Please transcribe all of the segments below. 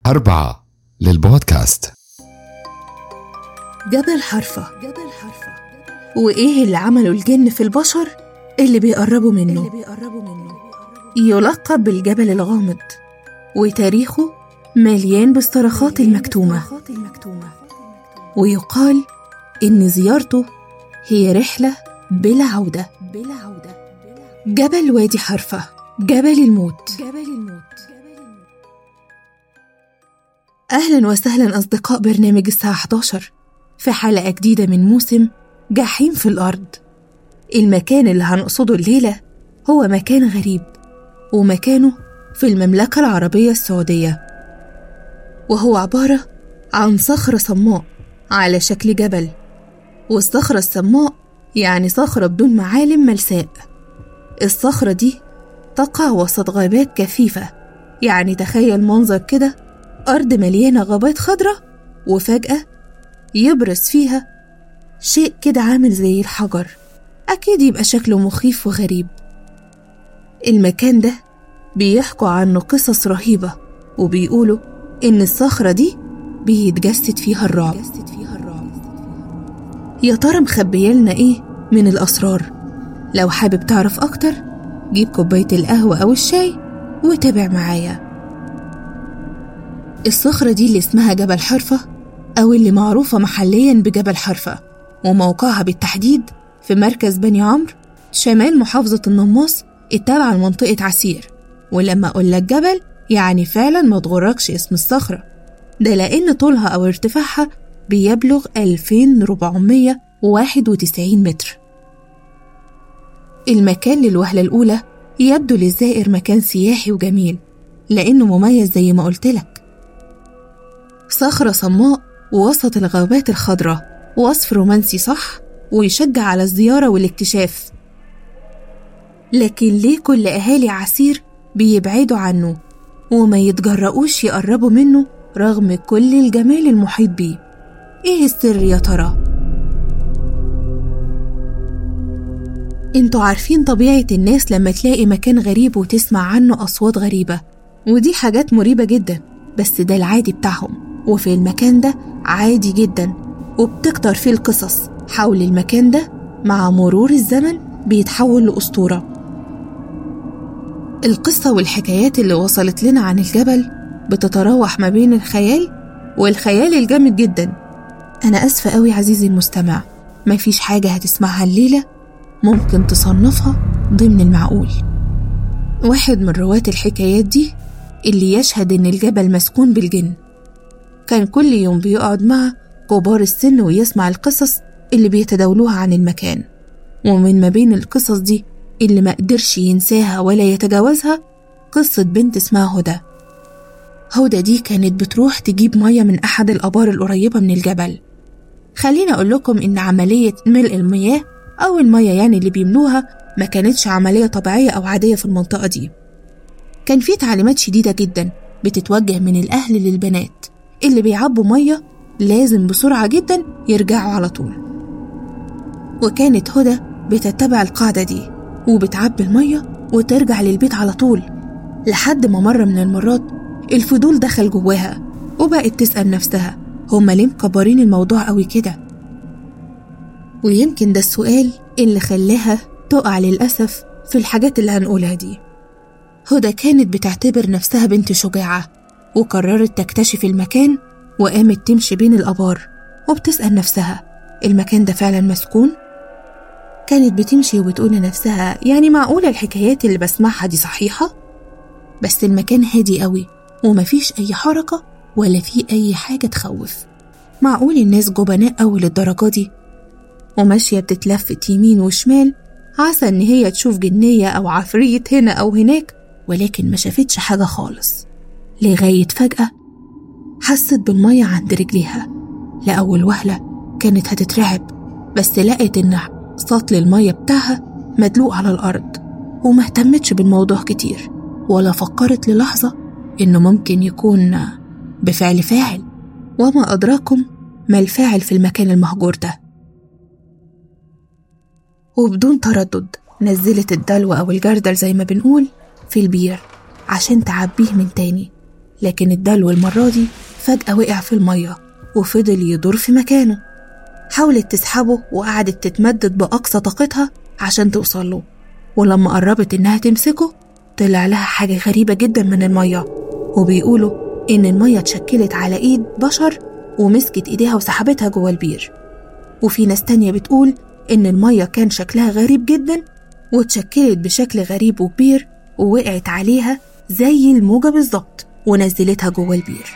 أربعة للبودكاست جبل حرفة جبل حرفة وإيه اللي عمله الجن في البشر اللي بيقربوا منه اللي بيقربوا منه يلقب بالجبل الغامض وتاريخه مليان بالصرخات المكتومة ويقال إن زيارته هي رحلة بلا عودة بلا عودة جبل وادي حرفة جبل الموت جبل الموت أهلا وسهلا أصدقاء برنامج الساعة 11 في حلقة جديدة من موسم جحيم في الأرض المكان اللي هنقصده الليلة هو مكان غريب ومكانه في المملكة العربية السعودية وهو عبارة عن صخرة صماء على شكل جبل والصخرة الصماء يعني صخرة بدون معالم ملساء الصخرة دي تقع وسط غابات كثيفة يعني تخيل منظر كده أرض مليانة غابات خضرة وفجأة يبرز فيها شيء كده عامل زي الحجر أكيد يبقى شكله مخيف وغريب المكان ده بيحكوا عنه قصص رهيبة وبيقولوا إن الصخرة دي بيتجسد فيها الرعب يا ترى مخبيالنا إيه من الأسرار لو حابب تعرف أكتر جيب كوباية القهوة أو الشاي وتابع معايا الصخرة دي اللي اسمها جبل حرفة أو اللي معروفة محليا بجبل حرفة وموقعها بالتحديد في مركز بني عمرو شمال محافظة النماص التابعة لمنطقة عسير ولما أقول لك جبل يعني فعلا ما تغركش اسم الصخرة ده لأن طولها أو ارتفاعها بيبلغ 2491 متر المكان للوهلة الأولى يبدو للزائر مكان سياحي وجميل لأنه مميز زي ما قلت لك صخرة صماء وسط الغابات الخضراء وصف رومانسي صح ويشجع على الزيارة والاكتشاف لكن ليه كل أهالي عسير بيبعدوا عنه وما يتجرؤوش يقربوا منه رغم كل الجمال المحيط بيه ايه السر يا ترى انتوا عارفين طبيعة الناس لما تلاقي مكان غريب وتسمع عنه أصوات غريبة ودي حاجات مريبة جدا بس ده العادي بتاعهم وفي المكان ده عادي جدا وبتكتر فيه القصص حول المكان ده مع مرور الزمن بيتحول لأسطورة القصة والحكايات اللي وصلت لنا عن الجبل بتتراوح ما بين الخيال والخيال الجامد جدا أنا أسفة أوي عزيزي المستمع مفيش حاجة هتسمعها الليلة ممكن تصنفها ضمن المعقول واحد من رواة الحكايات دي اللي يشهد إن الجبل مسكون بالجن كان كل يوم بيقعد مع كبار السن ويسمع القصص اللي بيتداولوها عن المكان ومن ما بين القصص دي اللي ما قدرش ينساها ولا يتجاوزها قصة بنت اسمها هدى هدى دي كانت بتروح تجيب مية من أحد الآبار القريبة من الجبل خليني أقول لكم إن عملية ملء المياه أو المية يعني اللي بيملوها ما كانتش عملية طبيعية أو عادية في المنطقة دي كان في تعليمات شديدة جدا بتتوجه من الأهل للبنات اللي بيعبوا مية لازم بسرعة جدا يرجعوا على طول وكانت هدى بتتبع القاعدة دي وبتعبي المية وترجع للبيت على طول لحد ما مرة من المرات الفضول دخل جواها وبقت تسأل نفسها هما ليه مكبرين الموضوع قوي كده ويمكن ده السؤال اللي خلاها تقع للأسف في الحاجات اللي هنقولها دي هدى كانت بتعتبر نفسها بنت شجاعة وقررت تكتشف المكان وقامت تمشي بين الآبار وبتسأل نفسها المكان ده فعلا مسكون؟ كانت بتمشي وبتقول لنفسها يعني معقولة الحكايات اللي بسمعها دي صحيحة؟ بس المكان هادي قوي ومفيش أي حركة ولا في أي حاجة تخوف معقول الناس جبناء أوي للدرجة دي وماشية بتتلفت يمين وشمال عسى إن هي تشوف جنية أو عفريت هنا أو هناك ولكن ما شافتش حاجة خالص لغاية فجأة حست بالمية عند رجليها لأول وهلة كانت هتترعب بس لقت إن سطل المية بتاعها مدلوق على الأرض ومهتمتش بالموضوع كتير ولا فكرت للحظة إنه ممكن يكون بفعل فاعل وما أدراكم ما الفاعل في المكان المهجور ده وبدون تردد نزلت الدلو أو الجردل زي ما بنقول في البير عشان تعبيه من تاني لكن الدلو المرة دي فجأة وقع في المية وفضل يدور في مكانه حاولت تسحبه وقعدت تتمدد بأقصى طاقتها عشان توصل له ولما قربت إنها تمسكه طلع لها حاجة غريبة جدا من المية وبيقولوا إن المية اتشكلت على إيد بشر ومسكت إيديها وسحبتها جوه البير وفي ناس تانية بتقول إن المية كان شكلها غريب جدا واتشكلت بشكل غريب وكبير ووقعت عليها زي الموجة بالظبط ونزلتها جوه البير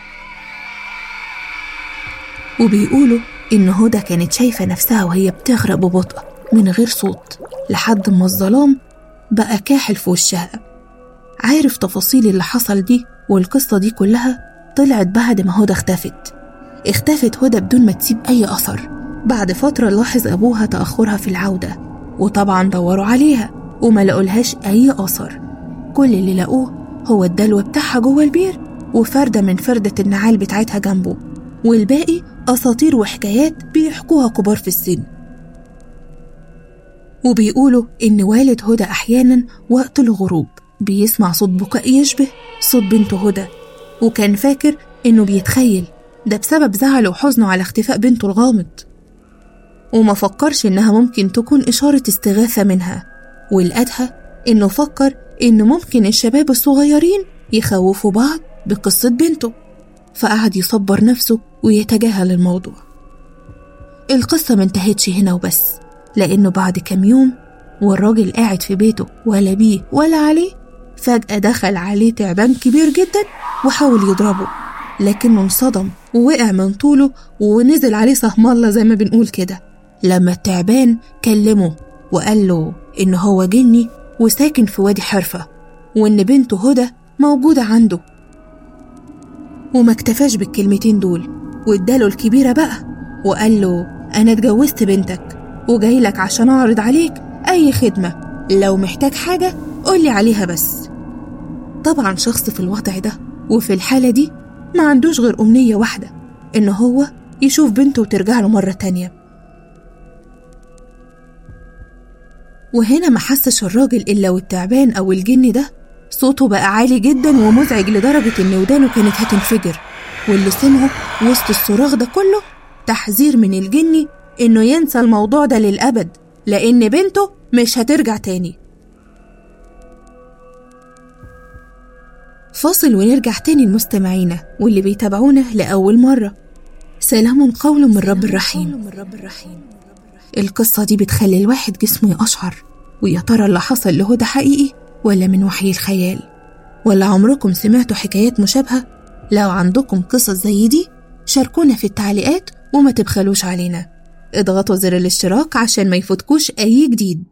وبيقولوا إن هدى كانت شايفة نفسها وهي بتغرق ببطء من غير صوت لحد ما الظلام بقى كاحل في وشها عارف تفاصيل اللي حصل دي والقصة دي كلها طلعت بعد ما هدى اختفت اختفت هدى بدون ما تسيب أي أثر بعد فترة لاحظ أبوها تأخرها في العودة وطبعا دوروا عليها وما لقولهاش أي أثر كل اللي لقوه هو الدلو بتاعها جوه البير وفردة من فردة النعال بتاعتها جنبه والباقي أساطير وحكايات بيحكوها كبار في السن وبيقولوا إن والد هدى أحيانا وقت الغروب بيسمع صوت بكاء يشبه صوت بنته هدى وكان فاكر إنه بيتخيل ده بسبب زعله وحزنه على اختفاء بنته الغامض وما فكرش إنها ممكن تكون إشارة استغاثة منها والأدهى إنه فكر إن ممكن الشباب الصغيرين يخوفوا بعض بقصة بنته فقعد يصبر نفسه ويتجاهل الموضوع القصة منتهتش هنا وبس لأنه بعد كام يوم والراجل قاعد في بيته ولا بيه ولا عليه فجأة دخل عليه تعبان كبير جدا وحاول يضربه لكنه انصدم ووقع من طوله ونزل عليه سهم الله زي ما بنقول كده لما التعبان كلمه وقال له إن هو جني وساكن في وادي حرفة وإن بنته هدى موجودة عنده وما اكتفاش بالكلمتين دول واداله الكبيرة بقى وقال له أنا اتجوزت بنتك وجاي لك عشان أعرض عليك أي خدمة لو محتاج حاجة قولي عليها بس طبعا شخص في الوضع ده وفي الحالة دي ما عندوش غير أمنية واحدة إن هو يشوف بنته وترجع له مرة تانية وهنا ما حسش الراجل إلا والتعبان أو الجن ده صوته بقى عالي جدا ومزعج لدرجة إن ودانه كانت هتنفجر واللي سمعه وسط الصراخ ده كله تحذير من الجني إنه ينسى الموضوع ده للأبد لأن بنته مش هترجع تاني فاصل ونرجع تاني لمستمعينا واللي بيتابعونا لأول مرة سلام قول من رب الرحيم القصة دي بتخلي الواحد جسمه يقشعر ويا ترى اللي حصل لهدى حقيقي ولا من وحي الخيال ولا عمركم سمعتوا حكايات مشابهة لو عندكم قصص زي دي شاركونا في التعليقات وما تبخلوش علينا اضغطوا زر الاشتراك عشان ما يفوتكوش أي جديد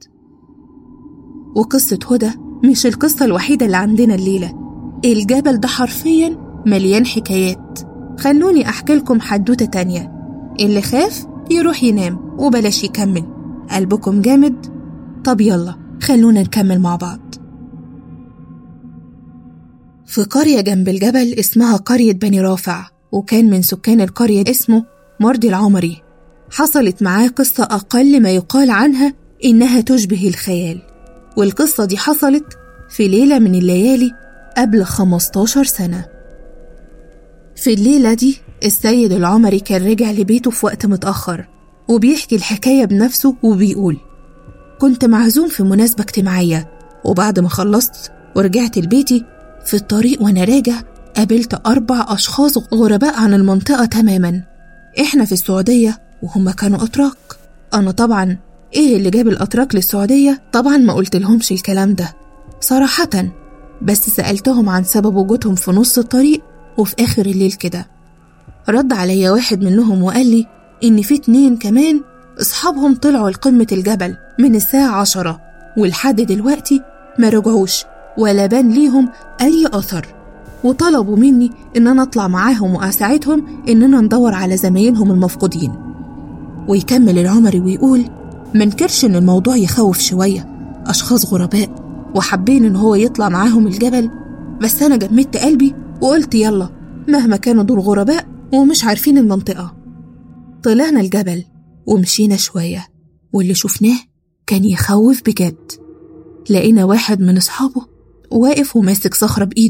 وقصة هدى مش القصة الوحيدة اللي عندنا الليلة الجبل ده حرفيا مليان حكايات خلوني أحكي لكم حدوتة تانية اللي خاف يروح ينام وبلاش يكمل قلبكم جامد طب يلا خلونا نكمل مع بعض في قرية جنب الجبل اسمها قرية بني رافع وكان من سكان القرية اسمه مرضي العمري حصلت معاه قصة أقل ما يقال عنها إنها تشبه الخيال والقصة دي حصلت في ليلة من الليالي قبل 15 سنة في الليلة دي السيد العمري كان رجع لبيته في وقت متأخر وبيحكي الحكاية بنفسه وبيقول كنت معزوم في مناسبة اجتماعية وبعد ما خلصت ورجعت لبيتي في الطريق وأنا راجع قابلت أربع أشخاص غرباء عن المنطقة تماما إحنا في السعودية وهم كانوا أتراك أنا طبعا إيه اللي جاب الأتراك للسعودية طبعا ما قلت لهمش الكلام ده صراحة بس سألتهم عن سبب وجودهم في نص الطريق وفي آخر الليل كده رد عليا واحد منهم وقال لي إن في اتنين كمان أصحابهم طلعوا لقمة الجبل من الساعة عشرة ولحد دلوقتي ما رجعوش ولا بان ليهم أي أثر وطلبوا مني إن أنا أطلع معاهم وأساعدهم إننا ندور على زمايلهم المفقودين ويكمل العمري ويقول منكرش إن الموضوع يخوف شوية أشخاص غرباء وحابين إن هو يطلع معاهم الجبل بس أنا جمدت قلبي وقلت يلا مهما كانوا دول غرباء ومش عارفين المنطقة طلعنا الجبل ومشينا شوية واللي شفناه كان يخوف بجد لقينا واحد من أصحابه واقف وماسك صخرة بإيده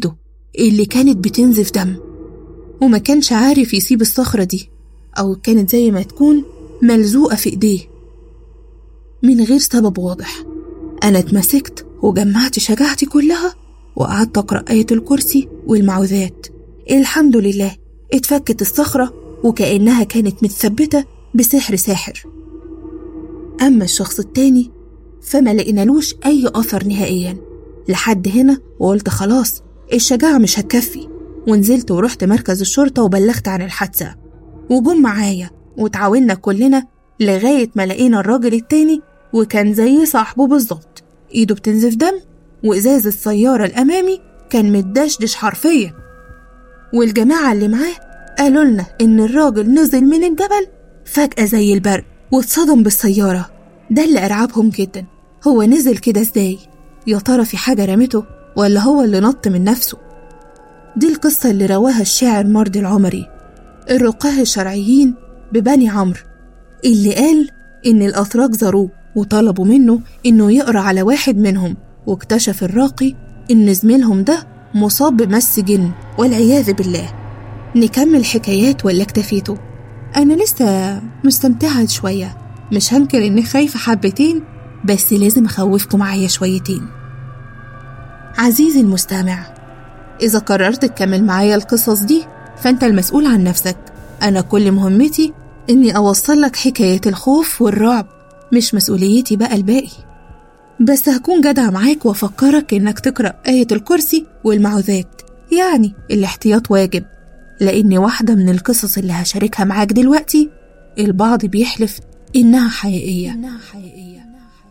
اللي كانت بتنزف دم وما كانش عارف يسيب الصخرة دي أو كانت زي ما تكون ملزوقة في إيديه من غير سبب واضح أنا اتمسكت وجمعت شجاعتي كلها وقعدت أقرأ آية الكرسي والمعوذات الحمد لله اتفكت الصخرة وكأنها كانت متثبتة بسحر ساحر أما الشخص التاني فما لقينالوش أي أثر نهائيا لحد هنا وقلت خلاص الشجاعة مش هتكفي ونزلت ورحت مركز الشرطة وبلغت عن الحادثة وجم معايا وتعاوننا كلنا لغاية ما لقينا الراجل التاني وكان زي صاحبه بالظبط ايده بتنزف دم وإزاز السيارة الأمامي كان متدشدش حرفيا والجماعة اللي معاه قالوا لنا إن الراجل نزل من الجبل فجأة زي البرق واتصدم بالسيارة ده اللي أرعبهم جدا هو نزل كده ازاي يا ترى في حاجة رمته ولا هو اللي نط من نفسه دي القصة اللي رواها الشاعر مرضي العمري الرقاه الشرعيين ببني عمرو اللي قال إن الأتراك زاروه وطلبوا منه إنه يقرأ على واحد منهم واكتشف الراقي إن زميلهم ده مصاب بمس جن والعياذ بالله نكمل حكايات ولا اكتفيتوا أنا لسه مستمتعة شوية مش هنكر إني خايفة حبتين بس لازم أخوفكم معايا شويتين عزيزي المستمع إذا قررت تكمل معايا القصص دي فأنت المسؤول عن نفسك أنا كل مهمتي إني أوصل لك حكاية الخوف والرعب مش مسؤوليتي بقى الباقي بس هكون جدع معاك وأفكرك إنك تقرأ آية الكرسي والمعوذات يعني الاحتياط واجب لأن واحدة من القصص اللي هشاركها معاك دلوقتي البعض بيحلف إنها حقيقية, إنها حقيقية.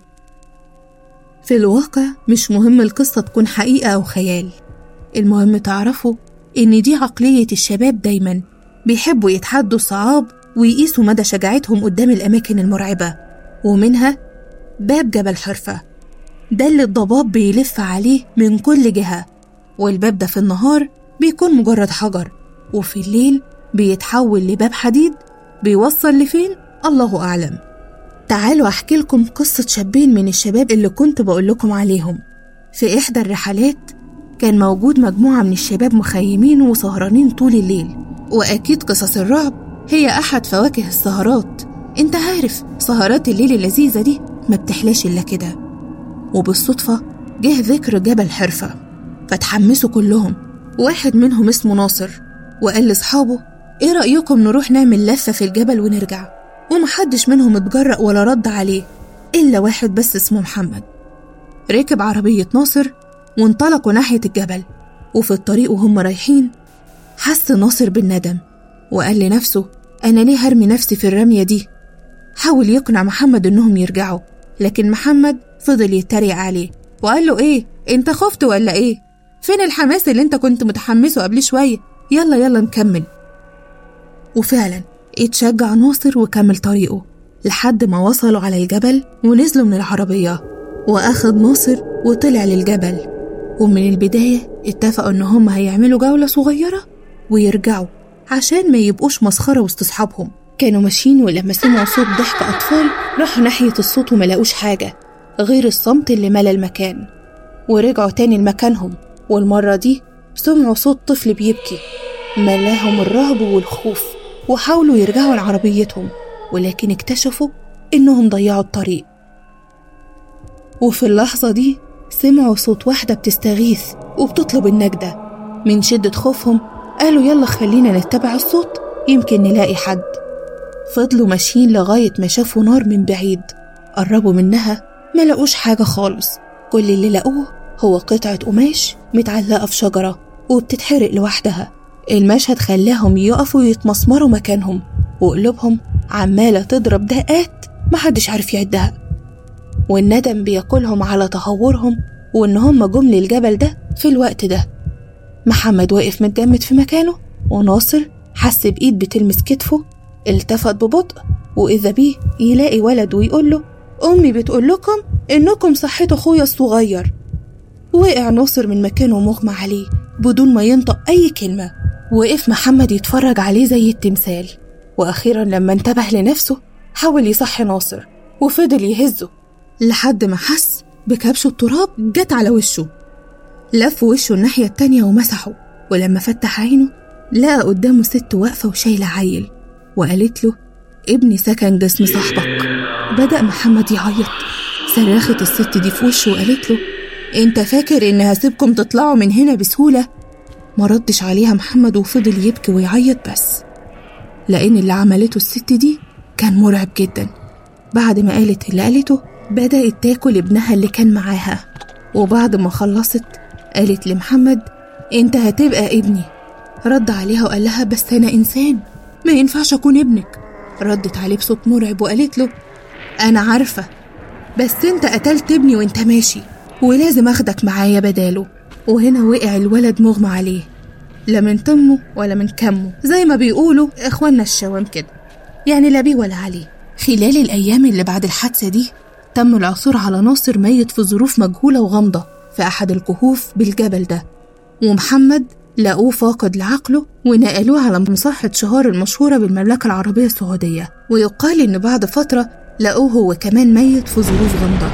في الواقع مش مهم القصة تكون حقيقة أو خيال المهم تعرفوا إن دي عقلية الشباب دايما بيحبوا يتحدوا الصعاب ويقيسوا مدى شجاعتهم قدام الأماكن المرعبة ومنها باب جبل حرفة ده اللي الضباب بيلف عليه من كل جهة والباب ده في النهار بيكون مجرد حجر وفي الليل بيتحول لباب حديد بيوصل لفين الله أعلم تعالوا أحكي لكم قصة شابين من الشباب اللي كنت بقول لكم عليهم في إحدى الرحلات كان موجود مجموعة من الشباب مخيمين وسهرانين طول الليل وأكيد قصص الرعب هي أحد فواكه السهرات انت عارف سهرات الليل اللذيذة دي ما بتحلاش إلا كده وبالصدفة جه ذكر جبل حرفة فتحمسوا كلهم واحد منهم اسمه ناصر وقال لأصحابه إيه رأيكم نروح نعمل لفة في الجبل ونرجع ومحدش منهم اتجرأ ولا رد عليه إلا واحد بس اسمه محمد ركب عربية ناصر وانطلقوا ناحية الجبل وفي الطريق وهم رايحين حس ناصر بالندم وقال لنفسه أنا ليه هرمي نفسي في الرمية دي حاول يقنع محمد إنهم يرجعوا لكن محمد فضل يتريق عليه وقال له إيه أنت خفت ولا إيه فين الحماس اللي أنت كنت متحمسه قبل شوية يلا يلا نكمل وفعلا اتشجع ناصر وكمل طريقه لحد ما وصلوا على الجبل ونزلوا من العربية وأخد ناصر وطلع للجبل ومن البداية اتفقوا إن هم هيعملوا جولة صغيرة ويرجعوا عشان ما يبقوش مسخرة وسط أصحابهم كانوا ماشيين ولما سمعوا صوت ضحك أطفال راحوا ناحية الصوت وما لقوش حاجة غير الصمت اللي ملا المكان ورجعوا تاني لمكانهم والمرة دي سمعوا صوت طفل بيبكي ملاهم الرهب والخوف وحاولوا يرجعوا لعربيتهم ولكن اكتشفوا إنهم ضيعوا الطريق وفي اللحظة دي سمعوا صوت واحدة بتستغيث وبتطلب النجدة من شدة خوفهم قالوا يلا خلينا نتبع الصوت يمكن نلاقي حد فضلوا ماشيين لغاية ما شافوا نار من بعيد قربوا منها ما لقوش حاجة خالص كل اللي لقوه هو قطعة قماش متعلقة في شجرة وبتتحرق لوحدها المشهد خلاهم يقفوا يتمسمروا مكانهم وقلوبهم عمالة تضرب دقات محدش عارف يعدها والندم بياكلهم على تهورهم وإن هم جم للجبل ده في الوقت ده محمد واقف متجمد في مكانه وناصر حس بإيد بتلمس كتفه التفت ببطء وإذا بيه يلاقي ولد ويقول له أمي بتقول لكم إنكم صحيتوا أخويا الصغير وقع ناصر من مكانه مغمى عليه بدون ما ينطق أي كلمة وقف محمد يتفرج عليه زي التمثال وأخيرا لما انتبه لنفسه حاول يصحي ناصر وفضل يهزه لحد ما حس بكبش التراب جت على وشه لف وشه الناحية التانية ومسحه ولما فتح عينه لقى قدامه ست واقفة وشايلة عيل وقالت له ابني سكن جسم صاحبك بدأ محمد يعيط صرخت الست دي في وشه وقالت له انت فاكر ان هسيبكم تطلعوا من هنا بسهولة ما ردش عليها محمد وفضل يبكي ويعيط بس لأن اللي عملته الست دي كان مرعب جدا بعد ما قالت اللي قالته بدأت تاكل ابنها اللي كان معاها وبعد ما خلصت قالت لمحمد انت هتبقى ابني رد عليها وقال لها بس انا انسان ما ينفعش اكون ابنك ردت عليه بصوت مرعب وقالت له انا عارفه بس انت قتلت ابني وانت ماشي ولازم اخدك معايا بداله وهنا وقع الولد مغمى عليه لا من طمه ولا من كمه زي ما بيقولوا اخواننا الشوام كده يعني لا بيه ولا عليه خلال الايام اللي بعد الحادثه دي تم العثور على ناصر ميت في ظروف مجهوله وغامضه في احد الكهوف بالجبل ده ومحمد لقوه فاقد لعقله ونقلوه على مصحة شهار المشهورة بالمملكة العربية السعودية ويقال إن بعد فترة لقوه هو كمان ميت في ظروف غامضة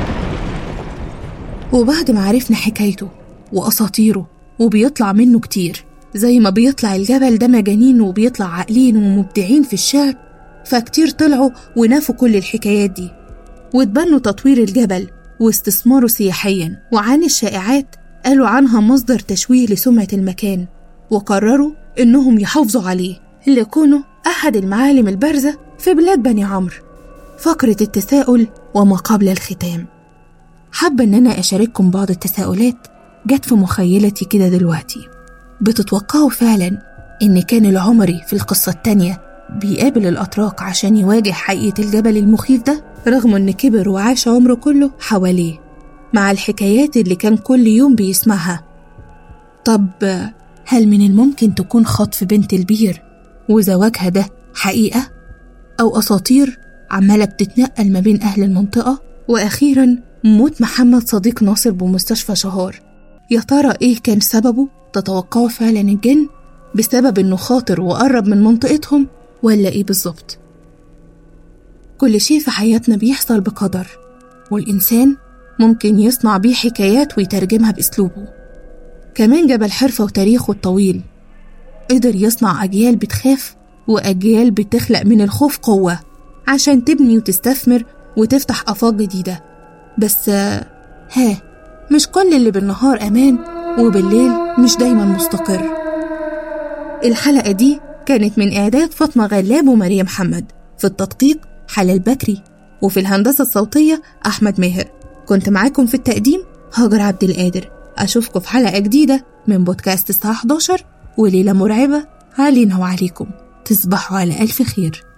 وبعد ما عرفنا حكايته وأساطيره وبيطلع منه كتير زي ما بيطلع الجبل ده مجانين وبيطلع عاقلين ومبدعين في الشعر فكتير طلعوا ونافوا كل الحكايات دي واتبنوا تطوير الجبل واستثماره سياحيا وعن الشائعات قالوا عنها مصدر تشويه لسمعة المكان وقرروا إنهم يحافظوا عليه لكونه أحد المعالم البارزة في بلاد بني عمرو فقرة التساؤل وما قبل الختام حابة إن أنا أشارككم بعض التساؤلات جت في مخيلتي كده دلوقتي بتتوقعوا فعلا إن كان العمري في القصة التانية بيقابل الأتراك عشان يواجه حقيقة الجبل المخيف ده رغم إن كبر وعاش عمره كله حواليه مع الحكايات اللي كان كل يوم بيسمعها طب هل من الممكن تكون خطف بنت البير وزواجها ده حقيقة أو أساطير عمالة بتتنقل ما بين أهل المنطقة وأخيرا موت محمد صديق ناصر بمستشفى شهار يا ترى إيه كان سببه تتوقعوا فعلا الجن بسبب إنه خاطر وقرب من منطقتهم ولا إيه بالظبط كل شيء في حياتنا بيحصل بقدر والإنسان ممكن يصنع بيه حكايات ويترجمها بأسلوبه كمان جبل حرفة وتاريخه الطويل قدر يصنع أجيال بتخاف وأجيال بتخلق من الخوف قوة عشان تبني وتستثمر وتفتح آفاق جديدة بس ها مش كل اللي بالنهار أمان وبالليل مش دايما مستقر الحلقة دي كانت من إعداد فاطمة غلاب ومريم محمد في التدقيق حلال بكري وفي الهندسة الصوتية أحمد ماهر كنت معاكم في التقديم هاجر عبد القادر أشوفكم في حلقة جديدة من بودكاست الساعة 11 وليلة مرعبة علينا وعليكم تصبحوا على ألف خير